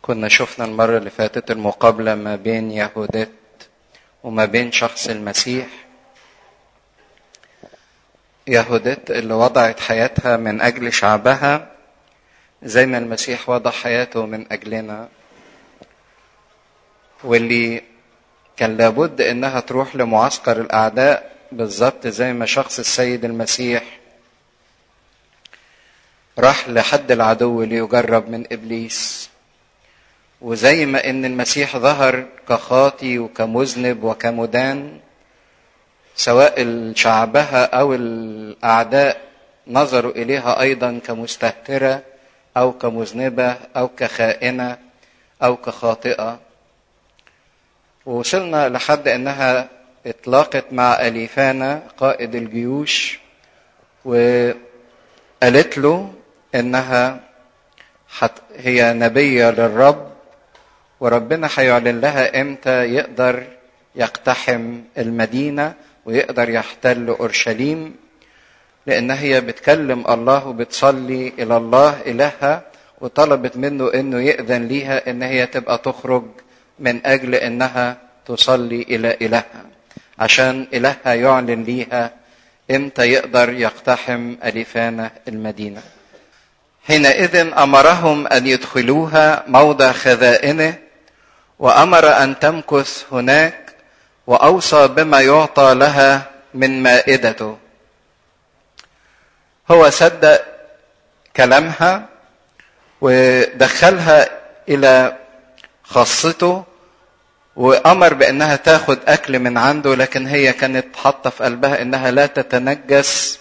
كنا شفنا المرة اللي فاتت المقابلة ما بين يهودات وما بين شخص المسيح يهودات اللي وضعت حياتها من أجل شعبها زي ما المسيح وضع حياته من أجلنا واللي كان لابد إنها تروح لمعسكر الأعداء بالظبط زي ما شخص السيد المسيح راح لحد العدو ليجرب من إبليس وزي ما ان المسيح ظهر كخاطي وكمذنب وكمدان سواء شعبها او الاعداء نظروا اليها ايضا كمستهتره او كمذنبه او كخائنه او كخاطئه ووصلنا لحد انها اتلاقت مع اليفانا قائد الجيوش وقالت له انها هي نبيه للرب وربنا هيعلن لها امتى يقدر يقتحم المدينه ويقدر يحتل اورشليم لان هي بتكلم الله وبتصلي الى الله الهها وطلبت منه انه ياذن ليها ان هي تبقى تخرج من اجل انها تصلي الى الهها عشان الهها يعلن ليها امتى يقدر يقتحم اليفانا المدينه حينئذ امرهم ان يدخلوها موضع خذائنه وامر ان تمكث هناك واوصى بما يعطى لها من مائدته هو صدق كلامها ودخلها الى خاصته وامر بانها تاخد اكل من عنده لكن هي كانت حاطه في قلبها انها لا تتنجس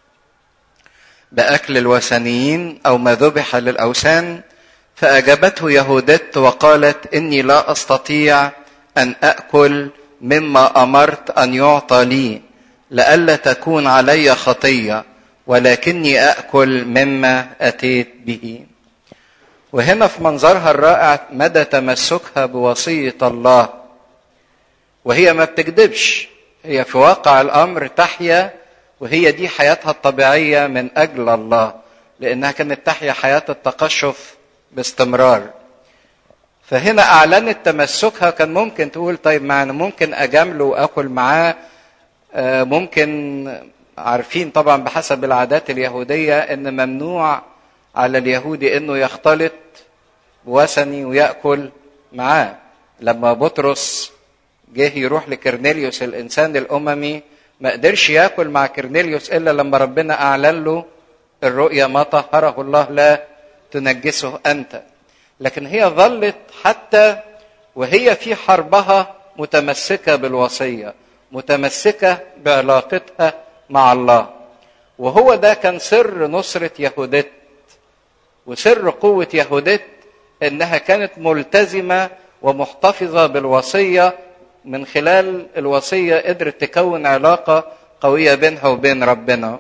باكل الوثنيين او ما ذبح للاوثان فاجابته يهودت وقالت اني لا استطيع ان اكل مما امرت ان يعطى لي لئلا تكون علي خطيه ولكني اكل مما اتيت به وهنا في منظرها الرائع مدى تمسكها بوصيه الله وهي ما بتكذبش هي في واقع الامر تحيا وهي دي حياتها الطبيعيه من اجل الله لانها كانت تحيا حياه التقشف باستمرار فهنا اعلنت تمسكها كان ممكن تقول طيب معنا ممكن اجامله واكل معاه ممكن عارفين طبعا بحسب العادات اليهوديه ان ممنوع على اليهودي انه يختلط بوثني وياكل معاه لما بطرس جه يروح لكرنيليوس الانسان الاممي ما قدرش ياكل مع كرنيليوس الا لما ربنا اعلن له الرؤيا ما طهره الله لا تنجسه انت لكن هي ظلت حتى وهي في حربها متمسكه بالوصيه متمسكه بعلاقتها مع الله وهو ده كان سر نصره يهودت وسر قوه يهودت انها كانت ملتزمه ومحتفظه بالوصيه من خلال الوصيه قدرت تكون علاقه قويه بينها وبين ربنا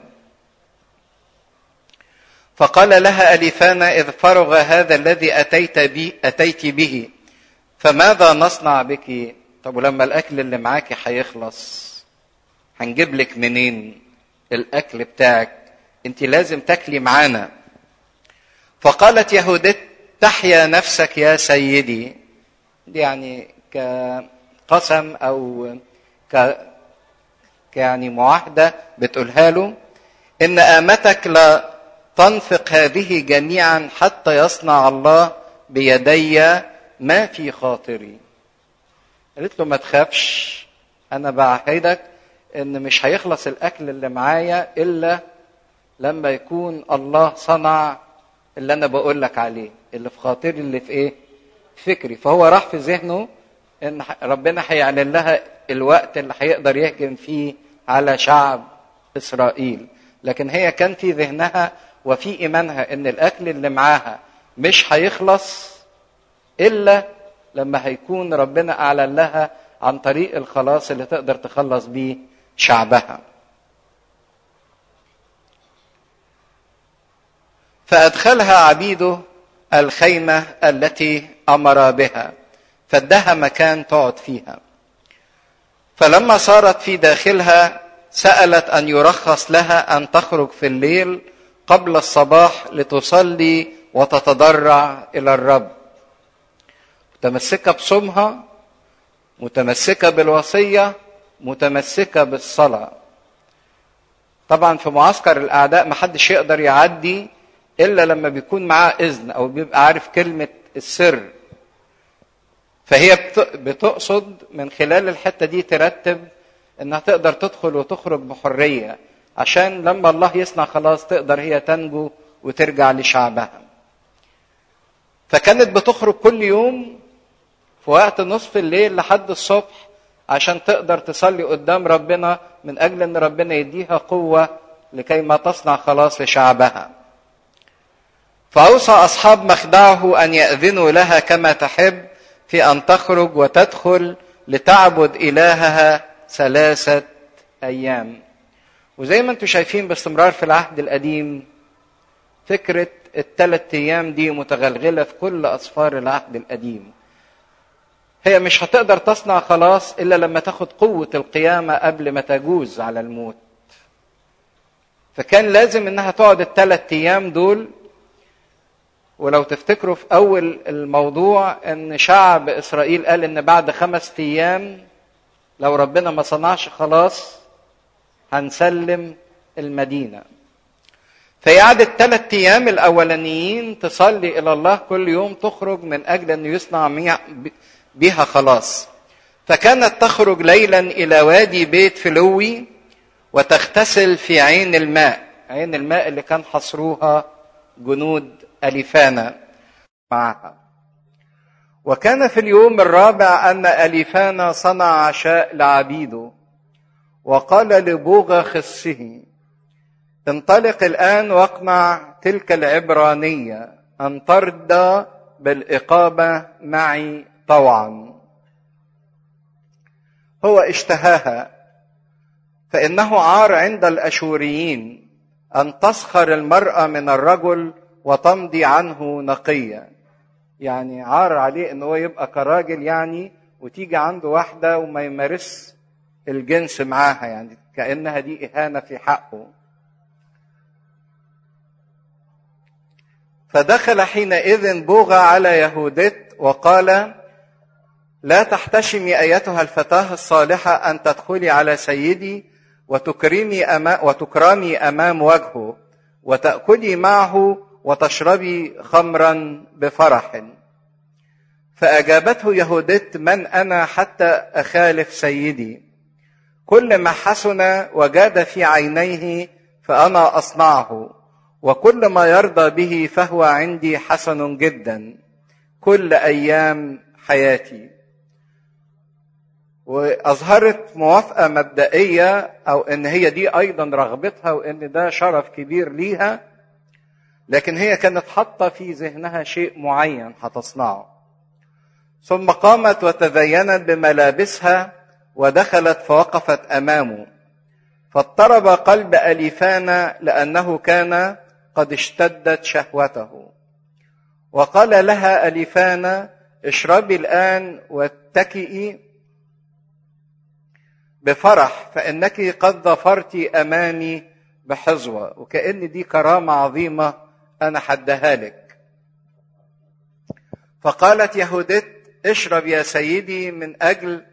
فقال لها أليفانا إذ فرغ هذا الذي أتيت به أتيت به فماذا نصنع بك؟ طب ولما الأكل اللي معاكي هيخلص هنجيب لك منين الأكل بتاعك؟ أنت لازم تاكلي معانا. فقالت يهودت تحيا نفسك يا سيدي. دي يعني كقسم أو ك يعني معاهدة بتقولها له إن آمتك لا تنفق هذه جميعا حتى يصنع الله بيدي ما في خاطري قالت له ما تخافش انا بعهدك ان مش هيخلص الاكل اللي معايا الا لما يكون الله صنع اللي انا بقول لك عليه اللي في خاطري اللي في ايه فكري فهو راح في ذهنه ان ربنا هيعلن لها الوقت اللي هيقدر يهجم فيه على شعب اسرائيل لكن هي كان في ذهنها وفي ايمانها ان الاكل اللي معاها مش هيخلص الا لما هيكون ربنا اعلن لها عن طريق الخلاص اللي تقدر تخلص بيه شعبها فادخلها عبيده الخيمه التي امر بها فادها مكان تقعد فيها فلما صارت في داخلها سالت ان يرخص لها ان تخرج في الليل قبل الصباح لتصلي وتتضرع الى الرب متمسكه بصومها متمسكه بالوصيه متمسكه بالصلاه طبعا في معسكر الاعداء محدش يقدر يعدي الا لما بيكون معاه اذن او بيبقى عارف كلمه السر فهي بتقصد من خلال الحته دي ترتب انها تقدر تدخل وتخرج بحريه عشان لما الله يصنع خلاص تقدر هي تنجو وترجع لشعبها فكانت بتخرج كل يوم في وقت نصف الليل لحد الصبح عشان تقدر تصلي قدام ربنا من اجل ان ربنا يديها قوه لكي ما تصنع خلاص لشعبها فاوصى اصحاب مخدعه ان ياذنوا لها كما تحب في ان تخرج وتدخل لتعبد الهها ثلاثه ايام وزي ما انتم شايفين باستمرار في العهد القديم فكره الثلاث ايام دي متغلغله في كل اسفار العهد القديم هي مش هتقدر تصنع خلاص الا لما تاخد قوه القيامه قبل ما تجوز على الموت فكان لازم انها تقعد الثلاث ايام دول ولو تفتكروا في اول الموضوع ان شعب اسرائيل قال ان بعد خمس ايام لو ربنا ما صنعش خلاص هنسلم المدينه فهي قعدت ثلاث ايام الاولانيين تصلي الى الله كل يوم تخرج من اجل انه يصنع بها خلاص فكانت تخرج ليلا الى وادي بيت فلوي وتغتسل في عين الماء عين الماء اللي كان حصروها جنود اليفانا معها وكان في اليوم الرابع ان اليفانا صنع عشاء لعبيده وقال لبوغى خصه انطلق الان واقمع تلك العبرانيه ان ترضى بالاقامه معي طوعا هو اشتهاها فانه عار عند الاشوريين ان تسخر المراه من الرجل وتمضي عنه نقيه يعني عار عليه ان هو يبقى كراجل يعني وتيجي عنده واحده وما يمارس الجنس معاها يعني كانها دي اهانه في حقه فدخل حينئذ بوغى على يهودت وقال لا تحتشمي ايتها الفتاه الصالحه ان تدخلي على سيدي وتكرمي أمام وتكرمي امام وجهه وتاكلي معه وتشربي خمرا بفرح فاجابته يهودت من انا حتى اخالف سيدي كل ما حسن وجاد في عينيه فانا اصنعه وكل ما يرضى به فهو عندي حسن جدا كل ايام حياتي واظهرت موافقه مبدئيه او ان هي دي ايضا رغبتها وان ده شرف كبير ليها لكن هي كانت حاطه في ذهنها شيء معين هتصنعه ثم قامت وتزينت بملابسها ودخلت فوقفت امامه فاضطرب قلب اليفانا لانه كان قد اشتدت شهوته وقال لها اليفانا اشربي الان واتكئي بفرح فانك قد ظفرت امامي بحظوه وكان دي كرامه عظيمه انا حدها لك فقالت يهودت اشرب يا سيدي من اجل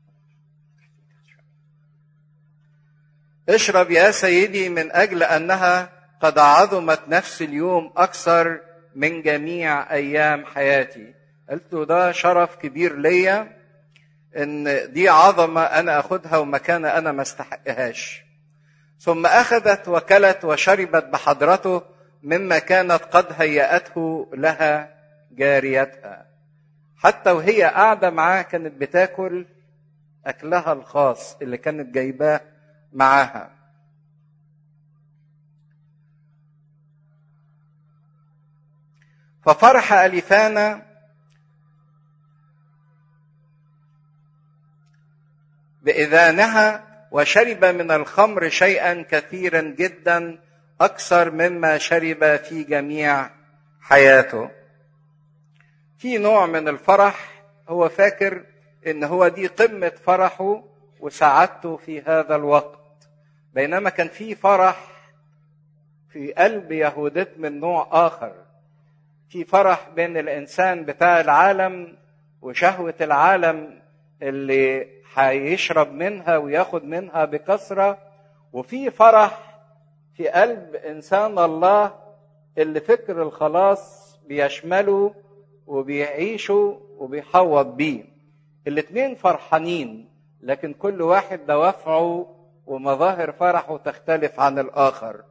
اشرب يا سيدي من اجل انها قد عظمت نفس اليوم اكثر من جميع ايام حياتي قلت له ده شرف كبير ليا ان دي عظمه انا اخدها ومكانه انا ما استحقهاش ثم اخذت وكلت وشربت بحضرته مما كانت قد هيأته لها جاريتها حتى وهي قاعده معاه كانت بتاكل اكلها الخاص اللي كانت جايباه معاها ففرح اليفانا باذانها وشرب من الخمر شيئا كثيرا جدا اكثر مما شرب في جميع حياته في نوع من الفرح هو فاكر ان هو دي قمه فرحه وسعادته في هذا الوقت بينما كان في فرح في قلب يهودت من نوع اخر في فرح بين الانسان بتاع العالم وشهوة العالم اللي هيشرب منها وياخد منها بكثرة وفي فرح في قلب إنسان الله اللي فكر الخلاص بيشمله وبيعيشه وبيحوط بيه الاتنين فرحانين لكن كل واحد دوافعه ومظاهر فرحه تختلف عن الآخر